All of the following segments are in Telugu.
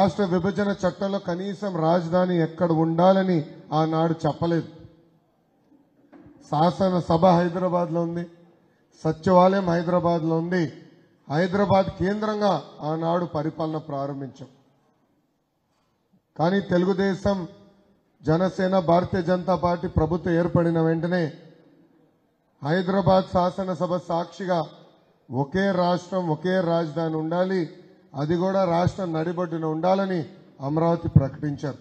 రాష్ట్ర విభజన చట్టంలో కనీసం రాజధాని ఎక్కడ ఉండాలని ఆనాడు చెప్పలేదు శాసన సభ హైదరాబాద్ లో ఉంది సచివాలయం హైదరాబాద్ లో ఉంది హైదరాబాద్ కేంద్రంగా ఆనాడు పరిపాలన ప్రారంభించాం కానీ తెలుగుదేశం జనసేన భారతీయ జనతా పార్టీ ప్రభుత్వం ఏర్పడిన వెంటనే హైదరాబాద్ శాసనసభ సాక్షిగా ఒకే రాష్ట్రం ఒకే రాజధాని ఉండాలి అది కూడా రాష్ట్రం నడిబొడ్డున ఉండాలని అమరావతి ప్రకటించారు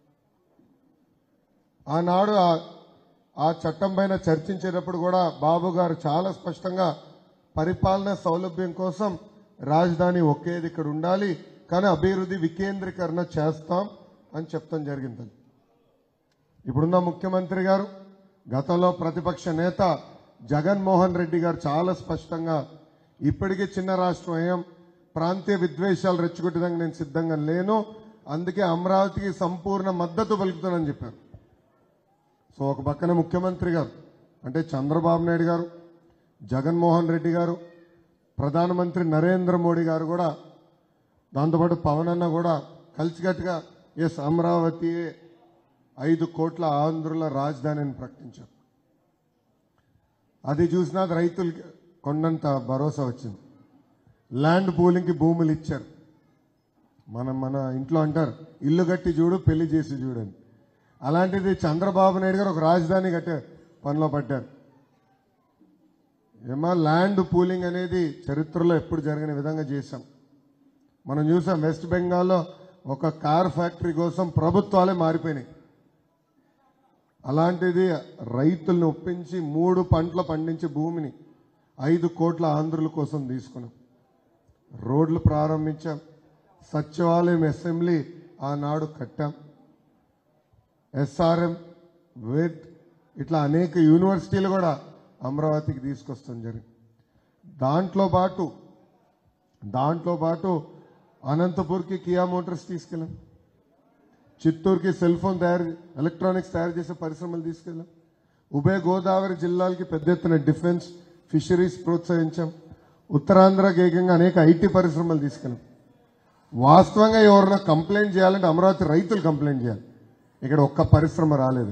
ఆనాడు ఆ- ఆ చట్టం పైన చర్చించేటప్పుడు కూడా బాబు గారు చాలా స్పష్టంగా పరిపాలన సౌలభ్యం కోసం రాజధాని ఒకేది ఇక్కడ ఉండాలి కానీ అభివృద్ధి వికేంద్రీకరణ చేస్తాం అని చెప్తాం జరిగింది ఇప్పుడున్న ముఖ్యమంత్రి గారు గతంలో ప్రతిపక్ష నేత జగన్మోహన్ రెడ్డి గారు చాలా స్పష్టంగా ఇప్పటికీ చిన్న రాష్ట్రం అయ్యాం ప్రాంతీయ విద్వేషాలు రెచ్చగొట్టడానికి నేను సిద్ధంగా లేను అందుకే అమరావతికి సంపూర్ణ మద్దతు పలుకుతానని చెప్పారు సో ఒక పక్కన ముఖ్యమంత్రి గారు అంటే చంద్రబాబు నాయుడు గారు జగన్మోహన్ రెడ్డి గారు ప్రధానమంత్రి నరేంద్ర మోడీ గారు కూడా దాంతోపాటు పవన్ అన్న కూడా కలిసికట్టుగా ఎస్ అమరావతి ఐదు కోట్ల ఆంధ్రుల రాజధాని అని ప్రకటించారు అది చూసినా రైతులకి కొండంత భరోసా వచ్చింది ల్యాండ్ పూలింగ్కి భూములు ఇచ్చారు మనం మన ఇంట్లో అంటారు ఇల్లు కట్టి చూడు పెళ్లి చేసి చూడని అలాంటిది చంద్రబాబు నాయుడు గారు ఒక రాజధాని కట్టే పనిలో పడ్డారు ఏమా ల్యాండ్ పూలింగ్ అనేది చరిత్రలో ఎప్పుడు జరిగిన విధంగా చేశాం మనం చూసాం వెస్ట్ బెంగాల్లో ఒక కార్ ఫ్యాక్టరీ కోసం ప్రభుత్వాలే మారిపోయినాయి అలాంటిది రైతులను ఒప్పించి మూడు పంటలు పండించే భూమిని ఐదు కోట్ల ఆంధ్రుల కోసం తీసుకున్నాం రోడ్లు ప్రారంభించాం సచివాలయం అసెంబ్లీ ఆనాడు కట్టాం ఎస్ఆర్ఎం వెట్ ఇట్లా అనేక యూనివర్సిటీలు కూడా అమరావతికి తీసుకొస్తాం జరిగింది దాంట్లో పాటు దాంట్లో పాటు అనంతపూర్కి కియా మోటార్స్ తీసుకెళ్ళాం చిత్తూరుకి సెల్ ఫోన్ తయారు ఎలక్ట్రానిక్స్ తయారు చేసే పరిశ్రమలు తీసుకెళ్ళాం ఉభయ గోదావరి జిల్లాలకి పెద్ద ఎత్తున డిఫెన్స్ ఫిషరీస్ ప్రోత్సహించాం ఉత్తరాంధ్రకి ఏకంగా అనేక ఐటీ పరిశ్రమలు తీసుకెళ్ళాం వాస్తవంగా ఎవరైనా కంప్లైంట్ చేయాలంటే అమరావతి రైతులు కంప్లైంట్ చేయాలి ఇక్కడ ఒక్క పరిశ్రమ రాలేదు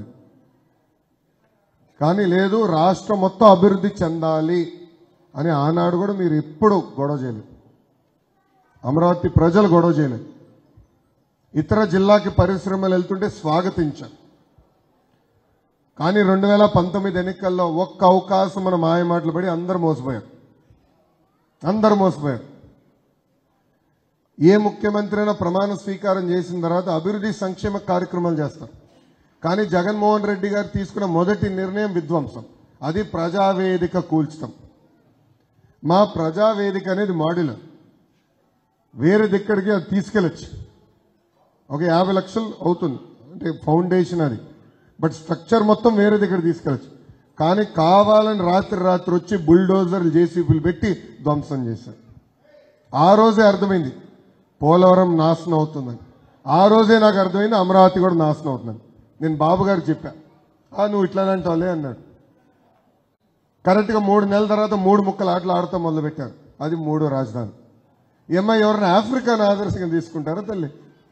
కానీ లేదు రాష్ట్రం మొత్తం అభివృద్ధి చెందాలి అని ఆనాడు కూడా మీరు ఎప్పుడు గొడవ చేయలేదు అమరావతి ప్రజలు గొడవ చేయలేదు ఇతర జిల్లాకి పరిశ్రమలు వెళ్తుంటే స్వాగతించారు కానీ రెండు వేల పంతొమ్మిది ఎన్నికల్లో ఒక్క అవకాశం మన మాయ మాటలు పడి అందరు మోసపోయారు అందరు మోసపోయారు ఏ ముఖ్యమంత్రి అయినా ప్రమాణ స్వీకారం చేసిన తర్వాత అభివృద్ధి సంక్షేమ కార్యక్రమాలు చేస్తారు కానీ జగన్మోహన్ రెడ్డి గారు తీసుకున్న మొదటి నిర్ణయం విధ్వంసం అది ప్రజావేదిక కూల్చడం మా ప్రజావేదిక అనేది మాడ్యులర్ వేరే దిక్కడికి అది తీసుకెళ్ళచ్చు ఒక యాభై లక్షలు అవుతుంది అంటే ఫౌండేషన్ అది బట్ స్ట్రక్చర్ మొత్తం వేరే దగ్గర తీసుకెళ్ళచ్చు కానీ కావాలని రాత్రి రాత్రి వచ్చి బుల్డోజర్లు జేసీబీలు పెట్టి ధ్వంసం చేశారు ఆ రోజే అర్థమైంది పోలవరం నాశనం అవుతుందని ఆ రోజే నాకు అర్థమైంది అమరావతి కూడా నాశనం అవుతుందని నేను బాబు గారికి చెప్పా "ఆ, నువ్వు ఇట్లానే అంటావులే అన్నాడు కరెక్ట్గా మూడు నెలల తర్వాత మూడు ముక్కలు ఆటలు ఆడతాం మొదలుపెట్టారు అది మూడో రాజధాని ఏమ్మా ఎవరైనా ఆఫ్రికాను ఆదర్శంగా తీసుకుంటారా తల్లి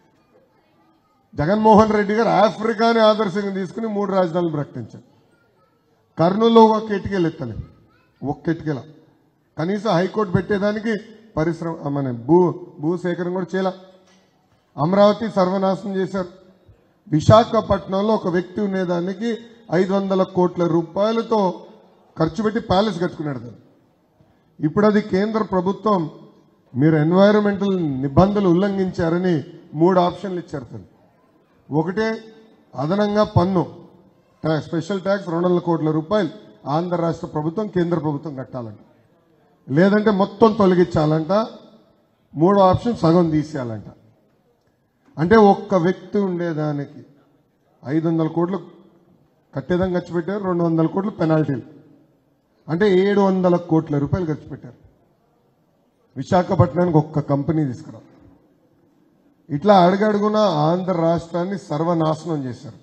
జగన్మోహన్ రెడ్డి గారు ఆఫ్రికాని ఆదర్శంగా తీసుకుని మూడు రాజధానులు ప్రకటించారు కర్నూలులో ఒక కిటికీలు ఎత్తలే ఒక్క కిటికీల కనీసం హైకోర్టు పెట్టేదానికి పరిశ్రమ మన భూ భూసేకరణ కూడా చేయాల అమరావతి సర్వనాశనం చేశారు విశాఖపట్నంలో ఒక వ్యక్తి ఉండేదానికి ఐదు వందల కోట్ల రూపాయలతో ఖర్చు పెట్టి ప్యాలెస్ కట్టుకున్నాడు దాన్ని ఇప్పుడు అది కేంద్ర ప్రభుత్వం మీరు ఎన్వైరన్మెంటల్ నిబంధనలు ఉల్లంఘించారని మూడు ఆప్షన్లు ఇచ్చారు తను ఒకటే అదనంగా పన్ను ట్యాక్స్ స్పెషల్ ట్యాక్స్ రెండు వందల కోట్ల రూపాయలు ఆంధ్ర రాష్ట్ర ప్రభుత్వం కేంద్ర ప్రభుత్వం కట్టాలంట లేదంటే మొత్తం తొలగించాలంట మూడో ఆప్షన్ సగం తీసేయాలంట అంటే ఒక్క వ్యక్తి ఉండేదానికి ఐదు వందల కోట్లు కట్టేదానికి ఖర్చు పెట్టారు రెండు వందల కోట్లు పెనాల్టీలు అంటే ఏడు వందల కోట్ల రూపాయలు ఖర్చు పెట్టారు విశాఖపట్నానికి ఒక్క కంపెనీ తీసుకురా ఇట్లా అడుగడుగున ఆంధ్ర రాష్ట్రాన్ని సర్వనాశనం చేశారు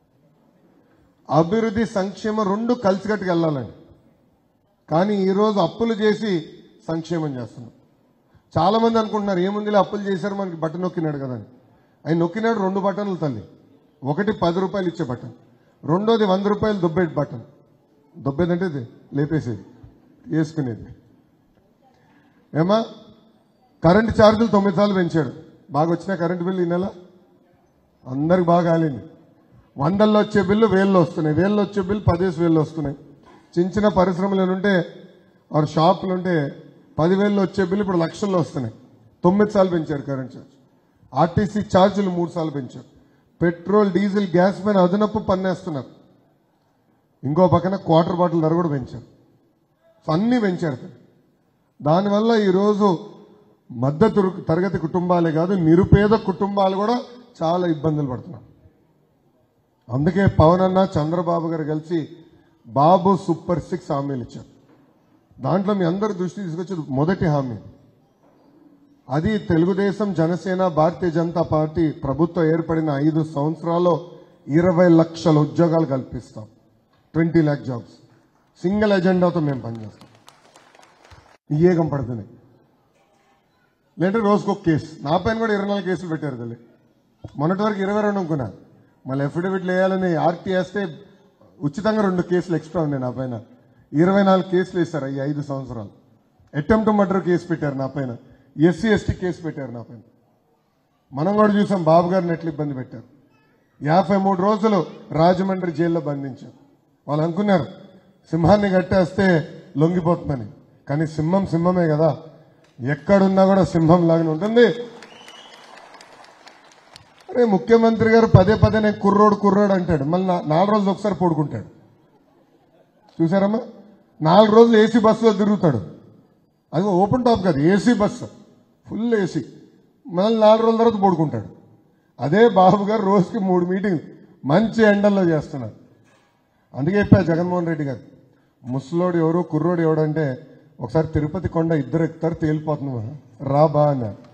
అభివృద్ధి సంక్షేమం రెండు కలిసికట్టుకు వెళ్ళాలండి కానీ ఈరోజు అప్పులు చేసి సంక్షేమం చేస్తున్నాం చాలా మంది అనుకుంటున్నారు ఏముందిలే అప్పులు చేశారు మనకి బట్ట నొక్కినాడు కదా అని ఆయన నొక్కినాడు రెండు బటన్లు తల్లి ఒకటి పది రూపాయలు ఇచ్చే బటన్ రెండోది వంద రూపాయలు దొబ్బేటి బటన్ దొబ్బేదంటే ఇది లేపేసేది వేసుకునేది ఏమా కరెంటు ఛార్జీలు తొమ్మిది సార్లు పెంచాడు బాగా వచ్చిన కరెంటు బిల్లు ఈ నెల అందరికి బాగా కాలింది వందల్లో వచ్చే బిల్లు వేల్లో వస్తున్నాయి వేల్లో వచ్చే బిల్లు పదేసి వేలు వస్తున్నాయి చిన్న చిన్న పరిశ్రమలు ఉంటే ఆరు షాపులు ఉంటే పదివేల్లో వచ్చే బిల్లు ఇప్పుడు లక్షల్లో వస్తున్నాయి తొమ్మిది సార్లు పెంచారు కరెంట్ ఛార్జ్ ఆర్టీసీ ఛార్జీలు మూడు సార్లు పెంచారు పెట్రోల్ డీజిల్ గ్యాస్ పైన అదనపు పన్నేస్తున్నారు ఇంకో పక్కన క్వార్టర్ బాటిల్ ధర కూడా పెంచారు సో అన్నీ పెంచారు దానివల్ల ఈరోజు మద్దతు తరగతి కుటుంబాలే కాదు నిరుపేద కుటుంబాలు కూడా చాలా ఇబ్బందులు పడుతున్నారు అందుకే పవన్ అన్న చంద్రబాబు గారు కలిసి బాబు సూపర్ సిక్స్ హామీలు ఇచ్చారు దాంట్లో మీ అందరి దృష్టి తీసుకొచ్చేది మొదటి హామీ అది తెలుగుదేశం జనసేన భారతీయ జనతా పార్టీ ప్రభుత్వం ఏర్పడిన ఐదు సంవత్సరాల్లో ఇరవై లక్షల ఉద్యోగాలు కల్పిస్తాం ట్వంటీ ల్యాక్ జాబ్స్ సింగిల్ ఎజెండాతో మేము పనిచేస్తాం ఏగం పడుతుంది లేదంటే రోజుకొక కేసు నా పైన కూడా ఇరవై నాలుగు కేసులు పెట్టారు తల్లి మొన్నటి వరకు ఇరవై రెండు అనుకున్నా మళ్ళీ అఫిడవిట్లు వేయాలని ఆర్టీ వేస్తే ఉచితంగా రెండు కేసులు ఎక్స్ట్రా ఉన్నాయి నా పైన ఇరవై నాలుగు కేసులు వేశారు ఈ ఐదు సంవత్సరాలు అటెంప్ట్ మర్డర్ కేసు పెట్టారు నా పైన ఎస్సీ ఎస్టీ కేసు పెట్టారు నా పైన మనం కూడా చూసాం బాబు గారిని ఎట్లా ఇబ్బంది పెట్టారు యాభై మూడు రోజులు రాజమండ్రి జైల్లో బంధించారు వాళ్ళు అనుకున్నారు సింహాన్ని కట్టేస్తే లొంగిపోతుందని కానీ సింహం సింహమే కదా ఎక్కడున్నా కూడా సింహం లాగానే ఉంటుంది అరే ముఖ్యమంత్రి గారు పదే పదే నేను కుర్రోడు కుర్రోడు అంటాడు మళ్ళీ నా- నాలుగు రోజులు ఒకసారి పడుకుంటాడు చూసారమ్మా నాలుగు రోజులు ఏసీ బస్సులో తిరుగుతాడు అది ఓపెన్ టాప్ కాదు ఏసీ బస్సు ఫుల్ ఏసీ మళ్ళీ నాలుగు రోజుల తర్వాత పడుకుంటాడు అదే బాబు గారు రోజుకి మూడు మీటింగ్ మంచి ఎండల్లో చేస్తున్నారు అందుకే చెప్పారు జగన్మోహన్ రెడ్డి గారు ముసలోడు ఎవరు కుర్రోడు ఎవడంటే ఒకసారి తిరుపతి కొండ ఇద్దరు ఎక్కుతారు తేలిపోతున్నాం రా బా అన్నారు